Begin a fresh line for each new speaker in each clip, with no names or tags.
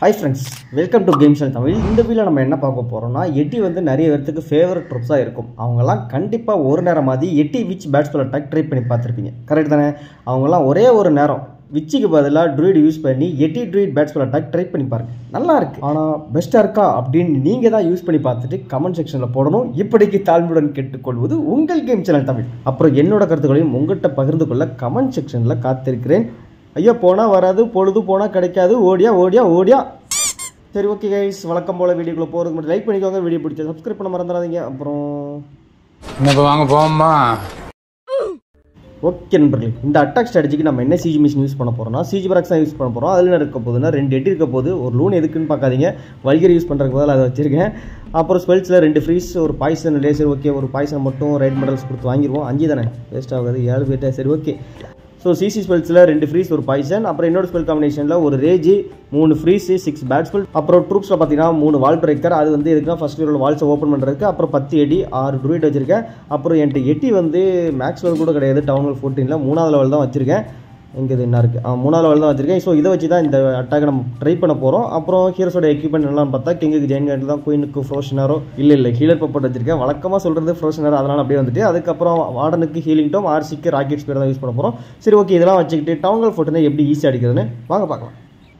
hi friends welcome to games and Tamil இந்த video நம்ம என்ன பார்க்க போகிறோம்னா எட்டி வந்து நிறைய பேர்த்துக்கு ஃபேவரட் ட்ரூப்ஸாக இருக்கும் அவங்கெல்லாம் கண்டிப்பாக ஒரு நேரம் மாதிரி எட்டி விச் பேட்ஸ்பால் அட்டாக் ட்ரை பண்ணி பார்த்துருப்பீங்க கரெக்ட் தானே அவங்கெல்லாம் ஒரே ஒரு நேரம் விச்சுக்கு பதிலாக ட்ரூயிட் யூஸ் பண்ணி எட்டி ட்ரூயிட் பேட்ஸ்பால் அட்டாக் ட்ரை பண்ணி பாருங்க நல்லா இருக்கு ஆனால் பெஸ்ட்டாக இருக்கா அப்படின்னு நீங்கள் தான் யூஸ் பண்ணி பார்த்துட்டு கமெண்ட் செக்ஷனில் போடணும் இப்படிக்கு தாழ்மையுடன் கேட்டுக்கொள்வது உங்கள் கேம் சேனல் தமிழ் அப்புறம் என்னோட கருத்துக்களையும் உங்கள்கிட்ட பகிர்ந்து கொள்ள கமெண்ட் செக்ஷனில் காத்திருக்கிறேன் ஐயா போனால் வராது பொழுது போனால் கிடைக்காது ஓடியா ஓடியா ஓடியா சரி ஓகே கைஸ் வழக்கம் போல் வீடியோக்குள்ளே போகிறதுக்கு மட்டும் லைக் பண்ணிக்கோங்க வீடியோ பிடிச்சா சப்ஸ்கிரைப் பண்ண மறந்துடாதீங்க அப்புறம்
இப்போ வாங்க போவோமா
ஓகே நண்பர்களே இந்த அட்டாக் ஸ்ட்ராட்டஜிக்கு நம்ம என்ன சிஜி மிஷின் யூஸ் பண்ண போகிறோம்னா சிஜி பராக்ஸ் தான் யூஸ் பண்ண போகிறோம் அதில் என்ன இருக்க போகுதுன்னா ரெண்டு எட்டு இருக்க போது ஒரு லூன் எதுக்குன்னு பார்க்காதீங்க வல்கர் யூஸ் பண்ணுறதுக்கு பதிலாக அதை வச்சிருக்கேன் அப்புறம் ஸ்பெல்ஸில் ரெண்டு ஃப்ரீஸ் ஒரு பாய்சன் லேசர் ஓகே ஒரு பாய்சன் மட்டும் ரைட் மெடல்ஸ் கொடுத்து வாங்கிடுவோம் அஞ்சு தானே வேஸ்ட் ஆகாது ஏழு பேர்ட்டா சரி ஓகே ஸோ சிசி ஸ்பெல்ஸில் ரெண்டு ஃப்ரீஸ் ஒரு பாய்சன் அப்புறம் இன்னொரு ஸ்பெல் காம்பினேஷனில் ஒரு ரேஜ் மூணு ஃப்ரீஸு சிக்ஸ் பேட் ஸ்பெல் அப்புறம் ட்ரூப்ஸில் பார்த்தீங்கன்னா மூணு வால் பிரேக்கர் அது வந்து எதுக்குன்னா ஃபஸ்ட் உள்ள வால்ஸை ஓப்பன் பண்ணுறதுக்கு அப்புறம் பத்து எடி ஆறு ட்ரூயிட் வச்சிருக்கேன் அப்புறம் என்கிட்ட எட்டி வந்து மேக்ஸ் லெவல் கூட கிடையாது டவுன் லெவல் ஃபோர்டீனில் மூணாவது லெவல் தான் வச்சிருக்கேன் இங்கே இது என்ன இருக்குது மூணாவது லெவல் தான் வச்சிருக்கேன் ஸோ இதை வச்சு தான் இந்த அட்டாக் நம்ம ட்ரை பண்ண போகிறோம் அப்புறம் ஹீரோஸோட எக்யூப்மெண்ட் என்னன்னு பார்த்தா கிங்குக்கு ஜெயின் கேட் தான் குயினுக்கு ஃப்ரோஷனரோ இல்லை இல்லை ஹீலர் பப்பட் வச்சிருக்கேன் வழக்கமாக சொல்கிறது ஃப்ரோஷனர் அதனால் அப்படியே வந்துட்டு அதுக்கப்புறம் வார்டனுக்கு ஹீலிங் டோம் ஆர்சிக்கு ராக்கெட் ஸ்பீர் தான் யூஸ் பண்ண போகிறோம் சரி ஓகே இதெல்லாம் வச்சுக்கிட்டு டவுன்கள் ஃபோர்ட்டினை எப்படி ஈஸியாக அடிக்கிறதுன்னு வாங்க பார்க்கலாம்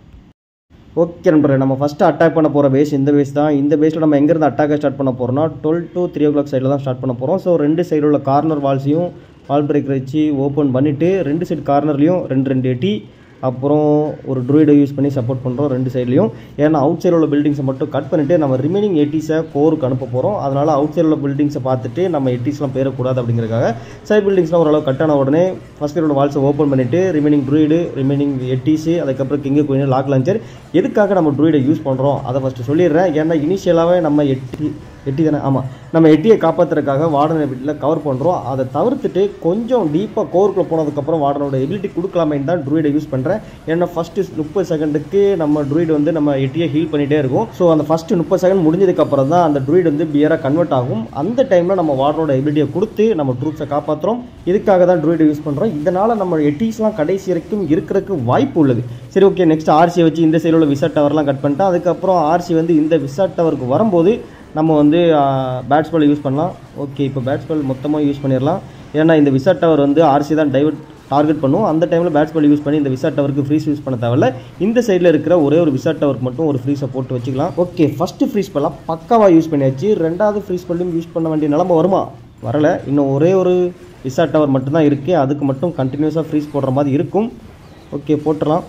ஓகே நண்பர்களே நம்ம ஃபஸ்ட்டு அட்டாக் பண்ண போகிற பேஸ் இந்த பேஸ் தான் இந்த பேஸில் நம்ம எங்கேருந்து அட்டாக்கை ஸ்டார்ட் பண்ண போகிறோம்னா twelve to three o'clock சைடில் தான் ஸ்டார்ட் பண்ண போகிறோம் ஸோ ரெண்டு சைடில் உள்ள கார்னர் வால்ஸையும் வால் பிரேக்கர் வச்சு ஓப்பன் பண்ணிவிட்டு ரெண்டு சைடு கார்னர்லேயும் ரெண்டு ரெண்டு எட்டி அப்புறம் ஒரு ட்ரூயிடை யூஸ் பண்ணி சப்போர்ட் பண்ணுறோம் ரெண்டு சைட்லையும் ஏன்னா அவுட் சைடில் உள்ள பில்டிங்ஸை மட்டும் கட் பண்ணிவிட்டு நம்ம ரிமைனிங் எட்டிஸை கோருக்கு அனுப்ப போகிறோம் அதனால் அவுட் சைடில் உள்ள பில்டிங்ஸை பார்த்துட்டு நம்ம எட்டிஸ்லாம் பேரக்கூடாது அப்படிங்கிறதுக்காக சைட் பில்டிங்ஸ்லாம் ஓரளவு கட் ஆன உடனே ஃபஸ்ட் சைடோட வால்ஸை ஓப்பன் பண்ணிவிட்டு ரிமைனிங் ட்ரூயிடு ரிமைனிங் எட்டிஸு அதுக்கப்புறம் கிங்கு குயின் லாக் லான்ச்சர் எதுக்காக நம்ம ட்ரூயிடை யூஸ் பண்ணுறோம் அதை ஃபஸ்ட்டு சொல்லிடுறேன் ஏன்னா இனிஷியலாகவே நம்ம எட்டி எட்டி தானே ஆமாம் நம்ம எட்டியை காப்பாற்றுறதுக்காக வார்டனை வீட்டில் கவர் பண்ணுறோம் அதை தவிர்த்துட்டு கொஞ்சம் டீப்பாக கோருக்குள்ளே போனதுக்கப்புறம் வார்டனோட எபிலிட்டி கொடுக்கலாமேன்னு தான் ட்ரூயிடை யூஸ் பண்ணுறேன் ஏன்னா ஃபஸ்ட்டு முப்பது செகண்டுக்கு நம்ம ட்ரூயிட் வந்து நம்ம எட்டியை ஹீல் பண்ணிகிட்டே இருக்கும் ஸோ அந்த ஃபஸ்ட்டு முப்பது செகண்ட் முடிஞ்சதுக்கப்புறம் தான் அந்த ட்ரூயிட் வந்து பியராக கன்வெர்ட் ஆகும் அந்த டைமில் நம்ம வார்டனோட எபிலிட்டியை கொடுத்து நம்ம ட்ரூப்ஸை காப்பாற்றுறோம் இதுக்காக தான் ட்ரூயிடை யூஸ் பண்ணுறோம் இதனால் நம்ம எட்டிஸ்லாம் கடைசி வரைக்கும் இருக்கிறதுக்கு வாய்ப்பு உள்ளது சரி ஓகே நெக்ஸ்ட் ஆர்சியை வச்சு இந்த சைடில் உள்ள விசா டவர்லாம் கட் பண்ணிட்டேன் அதுக்கப்புறம் ஆர்சி வந்து இந்த விசா டவருக்கு வரும்போது நம்ம வந்து பேட்ஸ் பால் யூஸ் பண்ணலாம் ஓகே இப்போ பேட்ஸ் பால் மொத்தமாக யூஸ் பண்ணிடலாம் ஏன்னா இந்த விசா டவர் வந்து ஆர்சி தான் டைவர்ட் டார்கெட் பண்ணும் அந்த டைமில் பேட்ஸ் பால் யூஸ் பண்ணி இந்த விசா டவருக்கு ஃப்ரீஸ் யூஸ் பண்ண தேவையில்ல இந்த சைடில் இருக்கிற ஒரே ஒரு விசா டவருக்கு மட்டும் ஒரு ஃப்ரீஸை போட்டு வச்சுக்கலாம் ஓகே ஃபஸ்ட்டு ஃப்ரீஸ் பண்ணலாம் பக்காவாக யூஸ் பண்ணியாச்சு ரெண்டாவது ஃப்ரீஸ் பண்ணி யூஸ் பண்ண வேண்டிய நிலமை வருமா வரலை இன்னும் ஒரே ஒரு விசா டவர் மட்டும்தான் இருக்குது அதுக்கு மட்டும் கண்டினியூஸாக ஃப்ரீஸ் போடுற மாதிரி இருக்கும் ஓகே போட்டுடலாம்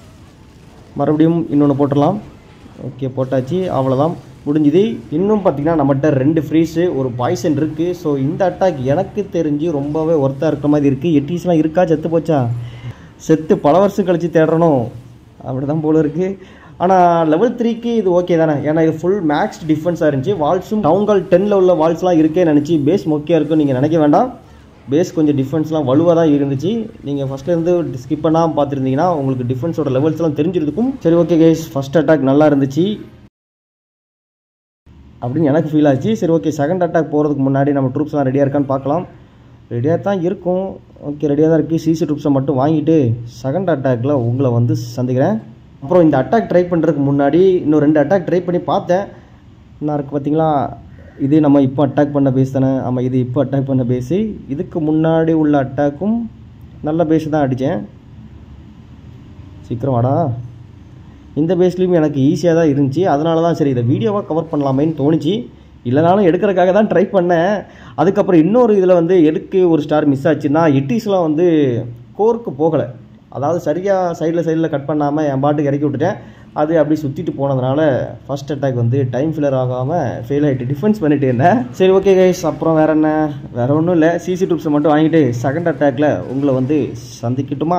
மறுபடியும் இன்னொன்று போட்டுடலாம் ஓகே போட்டாச்சு அவ்வளோதான் முடிஞ்சுது இன்னும் பார்த்தீங்கன்னா நம்மகிட்ட ரெண்டு ஃப்ரீஸு ஒரு பாய்சன் இருக்குது ஸோ இந்த அட்டாக் எனக்கு தெரிஞ்சு ரொம்பவே ஒர்த்தாக இருக்கிற மாதிரி இருக்குது எட்டிஸ்லாம் இருக்கா செத்து போச்சா செத்து பல வருஷம் கழித்து தேடுறணும் அப்படி தான் போல இருக்குது ஆனால் லெவல் த்ரீக்கு இது ஓகே தானே ஏன்னா இது ஃபுல் மேக்ஸ் டிஃபென்ஸாக இருந்துச்சு வால்ஸும் டவுன்கால் டென்னில் உள்ள வால்ஸ்லாம் இருக்கே நினச்சி பேஸ் மொக்கையாக இருக்குன்னு நீங்கள் நினைக்க வேண்டாம் பேஸ் கொஞ்சம் டிஃபென்ஸ்லாம் வலுவாக தான் இருந்துச்சு நீங்கள் ஃபஸ்ட்லேருந்து ஸ்கிப் பண்ணாமல் பார்த்துருந்தீங்கன்னா உங்களுக்கு டிஃபென்ஸோட லெவல்ஸ்லாம் தெரிஞ்சிருக்கும் சரி ஓகே கேஸ் ஃபஸ்ட் அட்டாக் நல்லா இருந்துச்சு அப்படின்னு எனக்கு ஃபீல் ஆச்சு சரி ஓகே செகண்ட் அட்டாக் போகிறதுக்கு முன்னாடி நம்ம ட்ரூப்ஸ்லாம் ரெடியாக இருக்கான்னு பார்க்கலாம் ரெடியாக தான் இருக்கும் ஓகே ரெடியாக தான் இருக்குது சிசி ட்ரூப்ஸை மட்டும் வாங்கிட்டு செகண்ட் அட்டாக்கில் உங்களை வந்து சந்திக்கிறேன் அப்புறம் இந்த அட்டாக் ட்ரை பண்ணுறதுக்கு முன்னாடி இன்னும் ரெண்டு அட்டாக் ட்ரை பண்ணி பார்த்தேன் என்ன இருக்குது பார்த்தீங்களா இது நம்ம இப்போ அட்டாக் பண்ண பேஸ் தானே ஆமாம் இது இப்போ அட்டாக் பண்ண பேஸு இதுக்கு முன்னாடி உள்ள அட்டாக்கும் நல்ல பேஸ் தான் அடித்தேன் சீக்கிரம் வாடா இந்த பேஸ்லேயும் எனக்கு ஈஸியாக தான் இருந்துச்சு அதனால தான் சரி இதை வீடியோவாக கவர் பண்ணலாமேன்னு தோணுச்சு இல்லைனாலும் எடுக்கிறதுக்காக தான் ட்ரை பண்ணேன் அதுக்கப்புறம் இன்னொரு இதில் வந்து எதுக்கு ஒரு ஸ்டார் மிஸ் ஆச்சுன்னா எட்டிஸ்லாம் வந்து கோருக்கு போகலை அதாவது சரியாக சைடில் சைடில் கட் பண்ணாமல் என் பாட்டுக்கு இறக்கி விட்டுட்டேன் அது அப்படி சுற்றிட்டு போனதுனால ஃபஸ்ட் அட்டாக் வந்து டைம் ஃபில்லர் ஆகாமல் ஃபெயில் ஆகிட்டு டிஃபென்ஸ் பண்ணிட்டு இருந்தேன் சரி ஓகே கைஸ் அப்புறம் வேறு என்ன வேறு ஒன்றும் இல்லை சிசி டூப்ஸை மட்டும் வாங்கிட்டு செகண்ட் அட்டாக்ல உங்களை வந்து சந்திக்கட்டுமா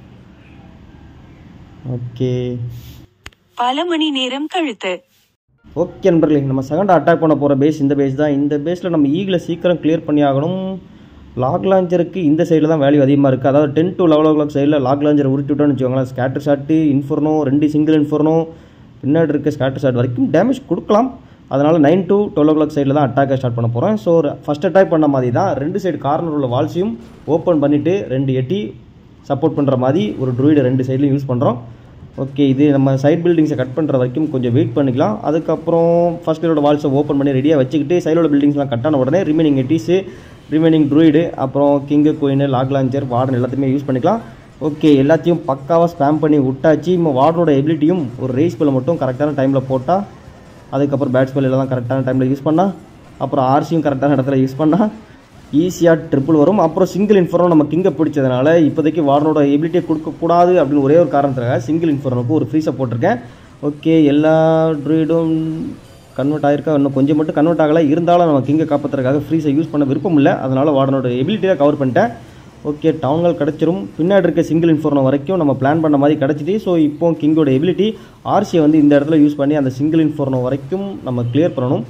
ஓகே
பல மணி நேரம் கழித்து
ஓகே நண்பர்களே நம்ம செகண்ட் அட்டாக் பண்ண போகிற பேஸ் இந்த பேஸ் தான் இந்த பேஸில் நம்ம ஈகில் சீக்கிரம் கிளியர் பண்ணி ஆகணும் லாக் லாஞ்சருக்கு இந்த சைடில் தான் வேல்யூ அதிகமாக இருக்குது அதாவது ten to level o'clock சைடில் லாக் லாஞ்சர் உருட்டி விட்டோம்னு வச்சுக்கோங்களேன் ஸ்கேட்டர் ஷாட்டு இன்ஃபர்னோ ரெண்டு சிங்கிள் இன்ஃபர்னோ பின்னாடி இருக்க ஸ்கேட்டர் ஷாட் வரைக்கும் டேமேஜ் கொடுக்கலாம் அதனால் nine to twelve o'clock சைடில் தான் அட்டாக்கை ஸ்டார்ட் பண்ண போகிறேன் ஸோ ஃபஸ்ட் அட்டாக் பண்ண மாதிரி தான் ரெண்டு சைடு கார்னர் உள்ள வால்ஸையும் ஓப்பன் பண்ணிவிட்டு ரெண்டு எட்டி சப்போர்ட் பண்ணுற மாதிரி ஒரு ட்ரூயிடை ரெண்டு சைட்லையும் யூஸ் பண்ணுறோம் ஓகே இது நம்ம சைட் பில்டிங்ஸை கட் பண்ணுற வரைக்கும் கொஞ்சம் வெயிட் பண்ணிக்கலாம் அதுக்கப்புறம் ஃபர்ஸ்ட் இயரோட வால்ஸை ஓப்பன் பண்ணி ரெடியாக வச்சுக்கிட்டு சைடோட பில்டிங்ஸ்லாம் கட் ஆன உடனே ரிமைனிங் எட்டிஸு ரிமைனிங் ட்ரூயிடு அப்புறம் king queen log launcher warden எல்லாத்தையுமே யூஸ் பண்ணிக்கலாம் ஓகே எல்லாத்தையும் பக்காவாக ஸ்பேம் பண்ணி விட்டாச்சு இப்போ வார்டனோட எபிலிட்டியும் ஒரு ரேஸ் ஸ்பெல்லை மட்டும் கரெக்டான டைமில் போட்டால் அதுக்கப்புறம் பேட் ஸ்பெல் எல்லாம் கரெக்டான டைமில் யூஸ் பண்ணால் அப்புறம் ஆர்சியும் கரெக்டான இடத்துல யூஸ் பண்ணால் ஈஸியாக ட்ரிபிள் வரும் அப்புறம் சிங்கிள் இன்ஃபர்னோ நம்ம கிங்கை பிடிச்சதுனால இப்போதைக்கு வார்டனோட எபிலிட்டியை கொடுக்கக்கூடாது அப்படின்னு ஒரே ஒரு காரணத்துக்காக சிங்கிள் இன்ஃபர்னோக்கு ஒரு ஃப்ரீஸை போட்டிருக்கேன் ஓகே எல்லா ட்ரூயிடும் கன்வெர்ட் ஆயிருக்கா இன்னும் கொஞ்சம் மட்டும் கன்வெர்ட் ஆகலை இருந்தாலும் நம்ம கிங்கை காப்பாற்றுறதுக்காக ஃப்ரீஸை யூஸ் பண்ண விருப்பம் இல்லை அதனால் வார்டனோட எபிலிட்டியை கவர் பண்ணிட்டேன் ஓகே டவுன்கள் கிடச்சிரும் பின்னாடி இருக்க சிங்கிள் இன்ஃபோர்னோ வரைக்கும் நம்ம பிளான் பண்ண மாதிரி கிடச்சிட்டு ஸோ இப்போ கிங்கோட எபிலிட்டி ஆர்சியை வந்து இந்த இடத்துல யூஸ் பண்ணி அந்த சிங்கிள் இன்ஃபோர்னோ வரைக்கும் நம்ம கிளியர் பண்ணணும்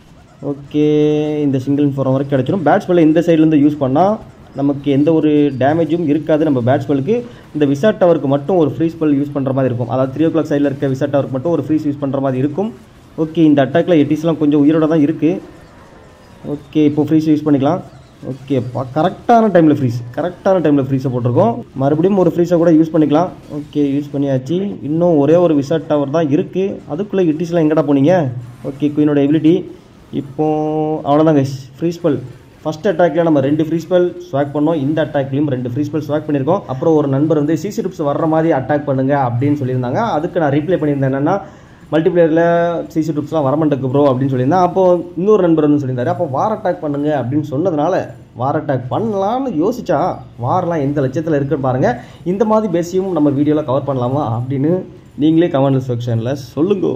ஓகே இந்த சிங்கிள் இன்ஃபோர்னோ வரைக்கும் கிடச்சிரும் பேட்ஸ் பால் இந்த சைட்லேருந்து யூஸ் பண்ணால் நமக்கு எந்த ஒரு டேமேஜும் இருக்காது நம்ம பேட்ஸ் பாலுக்கு இந்த விசா டவருக்கு மட்டும் ஒரு ஃப்ரீ ஸ்பெல் யூஸ் பண்ணுற மாதிரி இருக்கும் அதாவது த்ரீ ஓ கிளாக் சைடில் இருக்க விசா டவருக்கு மட்டும் ஒரு ஃப்ரீஸ் யூஸ் பண்ணுற மாதிரி இருக்கும் ஓகே இந்த அட்டாக்ல எட்டிஸ்லாம் கொஞ்சம் உயிரோட தான் இருக்குது ஓகே இப்போ ஃப்ரீஸ் யூஸ் பண்ணிக்கலாம் ஓகே கரெக்டான டைமில் ஃப்ரீஸ் கரெக்டான டைமில் ஃப்ரீஸை போட்டிருக்கோம் மறுபடியும் ஒரு ஃப்ரீஸை கூட யூஸ் பண்ணிக்கலாம் ஓகே யூஸ் பண்ணியாச்சு இன்னும் ஒரே ஒரு விசா டவர் தான் இருக்குது அதுக்குள்ளே இட்டிஸ்லாம் எங்கடா போனீங்க ஓகே குயினோட எபிலிட்டி இப்போ அவ்வளோதான் கைஸ் ஃப்ரீ ஸ்பெல் ஃபஸ்ட் அட்டாக்ல நம்ம ரெண்டு ஃப்ரீ ஸ்பெல் ஸ்வாக் பண்ணோம் இந்த அட்டாக்லையும் ரெண்டு ஃப்ரீ ஸ்பெல் ஸ்வாக் பண்ணியிருக்கோம் அப்புறம் ஒரு நண்பர் வந்து சிசி ட்ரிப்ஸ் வர்ற மாதிரி அட்டாக் பண்ணுங்க அப்படின்னு சொல்லியிருந்தாங்க அதுக்கு நான் ரிப்ளை பண்ணியிருந்தேன் என்னன்னா மல்டிப்ளேயரில் சிசி ட்ரிப்ஸ்லாம் வரமாட்டேக்கு ப்ரோ அப்படின்னு சொல்லியிருந்தேன் அப்போ இன்னொரு நண்பர் வந்து சொல்லியிருந்தாரு அப்போ வார் அட்டாக் பண்ணுங்க அப்படின்னு சொன்னதுனால வார் அட்டாக் பண்ணலாம்னு யோசிச்சா வார்லாம் எந்த லட்சத்தில் இருக்குன்னு பாருங்க இந்த மாதிரி பேசியும் நம்ம வீடியோவில் கவர் பண்ணலாமா அப்படின்னு நீங்களே கமெண்ட் செக்ஷனில் சொல்லுங்க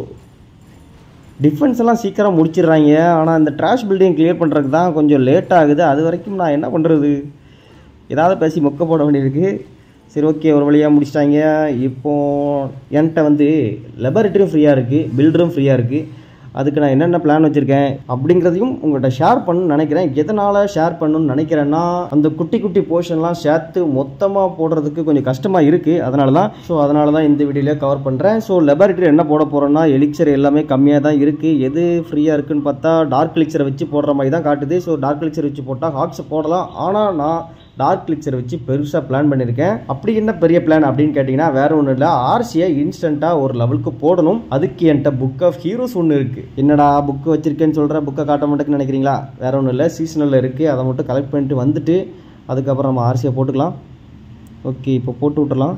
டிஃபென்ஸ் எல்லாம் சீக்கிரம் முடிச்சிடுறாங்க ஆனால் இந்த ட்ராஷ் பில்டிங் கிளியர் பண்ணுறதுக்கு தான் கொஞ்சம் லேட் ஆகுது அது வரைக்கும் நான் என்ன பண்ணுறது ஏதாவது பேசி மொக்க போட வேண்டியிருக்கு சரி ஓகே ஒரு வழியாக முடிச்சிட்டாங்க இப்போ என்கிட்ட வந்து லெபரட்டரியும் ஃப்ரீயாக இருக்குது பில்டரும் ஃப்ரீயாக இருக்குது அதுக்கு நான் என்னென்ன பிளான் வச்சுருக்கேன் அப்படிங்கிறதையும் உங்கள்கிட்ட ஷேர் பண்ணணும்னு நினைக்கிறேன் எதனால் ஷேர் பண்ணணும்னு நினைக்கிறேன்னா அந்த குட்டி குட்டி போர்ஷன்லாம் சேர்த்து மொத்தமாக போடுறதுக்கு கொஞ்சம் கஷ்டமாக இருக்குது அதனால தான் ஸோ அதனால தான் இந்த வீடியோலேயே கவர் பண்ணுறேன் ஸோ லெபார்ட்டரி என்ன போட போகிறோன்னா எலிக்சர் எல்லாமே கம்மியாக தான் இருக்குது எது ஃப்ரீயாக இருக்குன்னு பார்த்தா டார்க் எலிக்சரை வச்சு போடுற மாதிரி தான் காட்டுது ஸோ டார்க் எலிக்சர் வச்சு போட்டால் ஹாக்ஸை போடலாம் ஆனால் நான் டார்க் கிளிக்ஸரை வச்சு பெருசாக பிளான் பண்ணியிருக்கேன் அப்படி என்ன பெரிய பிளான் அப்படின்னு கேட்டிங்கன்னா வேற ஒன்றும் இல்லை ஆர்சியை இன்ஸ்டண்ட்டாக ஒரு லெவலுக்கு போடணும் அதுக்கு என்கிட்ட புக் ஆஃப் ஹீரோஸ் ஒன்று இருக்குது என்னடா புக்கு வச்சிருக்கேன்னு சொல்கிற புக்கை காட்ட மாட்டேன்னு நினைக்கிறீங்களா வேற ஒன்றும் இல்லை சீசனலில் இருக்குது அதை மட்டும் கலெக்ட் பண்ணிட்டு வந்துட்டு அதுக்கப்புறம் நம்ம ஆர்சியை போட்டுக்கலாம் ஓகே இப்போ போட்டு விட்டுறலாம்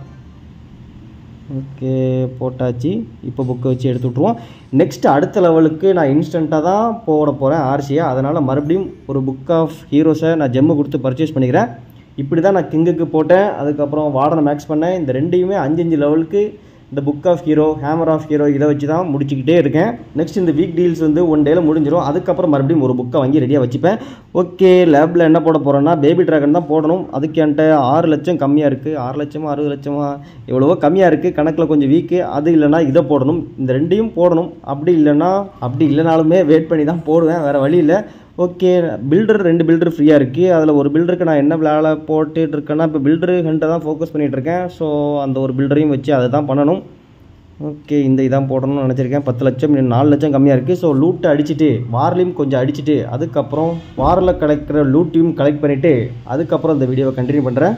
ஓகே போட்டாச்சு இப்போ புக்கை வச்சு எடுத்து விட்ருவோம் நெக்ஸ்ட் அடுத்த லெவலுக்கு நான் இன்ஸ்டண்ட்டாக தான் போட போகிறேன் ஆர்சியை அதனால் மறுபடியும் ஒரு புக் ஆஃப் ஹீரோஸை நான் ஜெம்மு கொடுத்து பர்ச்சேஸ் பண்ணிக்கிறேன் இப்படி தான் நான் கிங்குக்கு போட்டேன் அதுக்கப்புறம் வார்டனை மேக்ஸ் பண்ணேன் இந்த ரெண்டையுமே அஞ்சு அஞ்சு லெவலுக்கு இந்த book of hero hammer of hero இதை வச்சு தான் முடிச்சுக்கிட்டே இருக்கேன் நெக்ஸ்ட் இந்த வீக் டீல்ஸ் வந்து ஒன் டேல முடிஞ்சிடும் அதுக்கப்புறம் மறுபடியும் ஒரு புக்கை வாங்கி ரெடியாக வச்சுப்பேன் ஓகே லேபில் என்ன போட போகிறேன்னா பேபி ட்ராகன் தான் போடணும் அதுக்கு என்கிட்ட ஆறு லட்சம் கம்மியாக இருக்குது ஆறு லட்சமா அறுபது லட்சமா எவ்வளவோ கம்மியாக இருக்குது கணக்கில் கொஞ்சம் வீக்கு அது இல்லைனா இதை போடணும் இந்த ரெண்டையும் போடணும் அப்படி இல்லைன்னா அப்படி இல்லைனாலுமே வெயிட் பண்ணி தான் போடுவேன் வேறு வழி இல்லை ஓகே பில்டர் ரெண்டு பில்டர் ஃப்ரீயாக இருக்குது அதில் ஒரு பில்டருக்கு நான் என்ன வேலை போட்டுட்டு இருக்கேன்னா இப்போ பில்டரு ஹண்ட்டை தான் ஃபோக்கஸ் பண்ணிகிட்டு இருக்கேன் ஸோ அந்த ஒரு பில்டரையும் வச்சு அதை தான் பண்ணணும் ஓகே இந்த இதான் போடணும்னு நினச்சிருக்கேன் பத்து லட்சம் இன்னும் நாலு லட்சம் கம்மியாக இருக்குது ஸோ லூட்டை அடிச்சுட்டு வார்லையும் கொஞ்சம் அடிச்சுட்டு அதுக்கப்புறம் வாரில் கிடைக்கிற லூட்டையும் கலெக்ட் பண்ணிவிட்டு அதுக்கப்புறம் இந்த வீடியோவை கண்டினியூ பண்ணுறேன்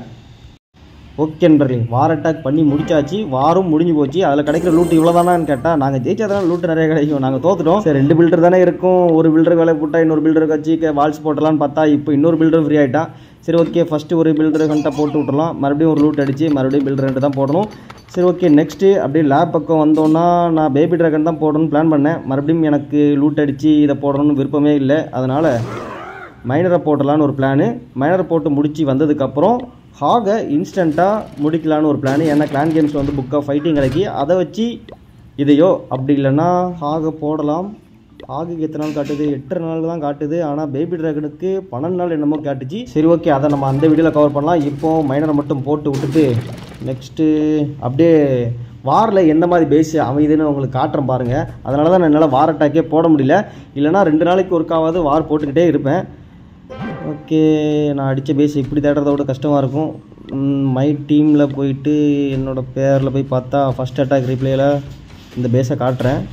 ஓகே நண்பர்களே வார் அட்டாக் பண்ணி முடிச்சாச்சு வாரும் முடிஞ்சு போச்சு அதில் கிடைக்கிற லூட் இவ்வளோதானான்னு கேட்டால் நாங்கள் ஜெயிச்சாதான் லூட் நிறைய கிடைக்கும் நாங்கள் தோத்துட்டோம் சரி ரெண்டு பில்டர் தானே இருக்கும் ஒரு பில்டர் வேலை போட்டால் இன்னொரு பில்டருக்கு வச்சு வால்ஸ் போட்டலாம்னு பார்த்தா இப்போ இன்னொரு பில்டர் ஃப்ரீ ஆகிட்டான் சரி ஓகே ஃபஸ்ட்டு ஒரு பில்டர் கண்ட்டை போட்டு விட்டுறலாம் மறுபடியும் ஒரு லூட் அடித்து மறுபடியும் பில்டர் ரெண்டு தான் போடணும் சரி ஓகே நெக்ஸ்ட்டு அப்படியே லேப் பக்கம் வந்தோன்னா நான் பேபி ட்ராகன் தான் போடணும்னு பிளான் பண்ணேன் மறுபடியும் எனக்கு லூட் அடித்து இதை போடணும்னு விருப்பமே இல்லை அதனால் மைனரை போட்டலான்னு ஒரு பிளானு மைனரை போட்டு முடித்து வந்ததுக்கப்புறம் ஹாகை இன்ஸ்டண்ட்டாக முடிக்கலான்னு ஒரு பிளான் ஏன்னா கிளான் கேம்ஸ் வந்து புக் ஆஃப் ஃபைட்டிங் கிடைக்கி அதை வச்சு இதையோ அப்படி இல்லைன்னா ஹாகை போடலாம் ஹாகுக்கு எத்தனை நாள் காட்டுது எட்டு நாள் தான் காட்டுது ஆனால் பேபி ட்ராகனுக்கு பன்னெண்டு நாள் என்னமோ காட்டுச்சு சரி ஓகே அதை நம்ம அந்த வீடியோவில் கவர் பண்ணலாம் இப்போ மைனரை மட்டும் போட்டு விட்டுட்டு நெக்ஸ்ட்டு அப்படியே வாரில் எந்த மாதிரி பேஸ் அமையுதுன்னு உங்களுக்கு காட்டுறேன் பாருங்கள் அதனால தான் என்னால் வார் அட்டாக்கே போட முடியல இல்லைனா ரெண்டு நாளைக்கு ஒருக்காவது வார் போட்டுக்கிட்டே இருப்பேன் ஓகே நான் அடித்த பேஸ் இப்படி தேடுறத விட கஷ்டமாக இருக்கும் மை டீமில் போயிட்டு என்னோடய பேரில் போய் பார்த்தா ஃபஸ்ட் அட்டாக் ரிப்ளேயில் இந்த பேஸை காட்டுறேன்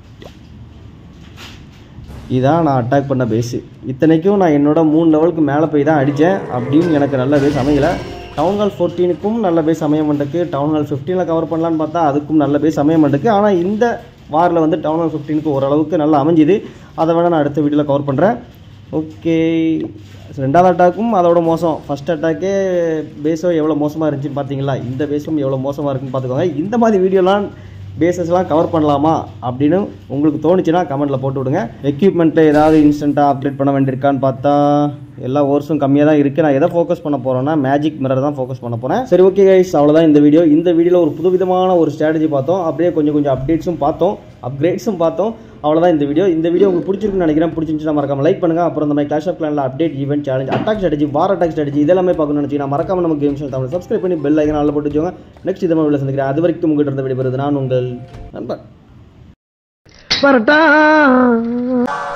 இதான் நான் அட்டாக் பண்ண பேஸு இத்தனைக்கும் நான் என்னோட மூணு லெவலுக்கு மேலே போய் தான் அடித்தேன் அப்படியும் எனக்கு நல்ல பேஸ் அமையல டவுன் ஹால் ஃபோர்டீனுக்கும் நல்ல பேஸ் அமைய மாட்டேக்கு டவுன் ஹால் ஃபிஃப்டீனில் கவர் பண்ணலான்னு பார்த்தா அதுக்கும் நல்ல பேஸ் அமைய மாட்டேக்கு ஆனால் இந்த வாரில் வந்து டவுன் ஹால் ஃபிஃப்டீனுக்கு ஓரளவுக்கு நல்லா அமைஞ்சுது அதை வேணால் நான் அடுத்த வீடியோவில் கவர் பண்ணுறேன் ஓகே ரெண்டாவது அட்டாக்கும் அதோட மோசம் ஃபஸ்ட் அட்டாக்கே பேஸோ எவ்வளோ மோசமாக இருந்துச்சுன்னு பார்த்தீங்களா இந்த பேஸும் எவ்வளோ மோசமாக இருக்குன்னு பார்த்துக்கோங்க இந்த மாதிரி வீடியோலாம் பேசஸ்லாம் கவர் பண்ணலாமா அப்படின்னு உங்களுக்கு தோணுச்சுன்னா கமெண்ட்டில் போட்டு விடுங்க எக்யூப்மெண்ட்டில் ஏதாவது இன்ஸ்டண்ட்டாக அப்டேட் பண்ண வேண்டியிருக்கான்னு பார்த்தா எல்லா ஓர்ஸும் கம்மியாக தான் இருக்குது நான் எதை ஃபோக்கஸ் பண்ண போகிறேன்னா மேஜிக் மிரர் தான் ஃபோக்கஸ் பண்ண போகிறேன் சரி ஓகே கைஸ் அவ்வளோதான் இந்த வீடியோ இந்த வீடியோவில் ஒரு புதுவிதமான ஒரு ஸ்ட்ராட்டஜி பார்த்தோம் அப்படியே கொஞ்சம் கொஞ்சம் அப்டேட்ஸும் பார்த்தோம் அப்கிரேட்ஸும் பார்த்தோம் அவ்வளோதான் இந்த வீடியோ இந்த வீடியோ உங்களுக்கு பிடிச்சிருக்குன்னு நினைக்கிறேன் பிடிச்சிருந்துச்சுன்னா மறக்காம லைக் பண்ணுங்க அப்புறம் இந்த மாதிரி கிளாஷ் ஆஃப் பிளானில் update event challenge attack strategy war attack strategy இதெல்லாமே பார்க்கணும்னு நினச்சிங்கன்னா மறக்காம நம்ம கேம்ஸ் தமிழ் சப்ஸ்கிரைப் பண்ணி பெல் ஐக்கன் ஆளில் போட்டு வச்சுக்கோங்க நெக்ஸ்ட் இதை மாதிரி சந்திக்கிறேன் அது வரைக்கும் உங்கள்கிட்ட இருந்து விடைபெறுது நான் உங்கள் நண்பன்
வரட்டா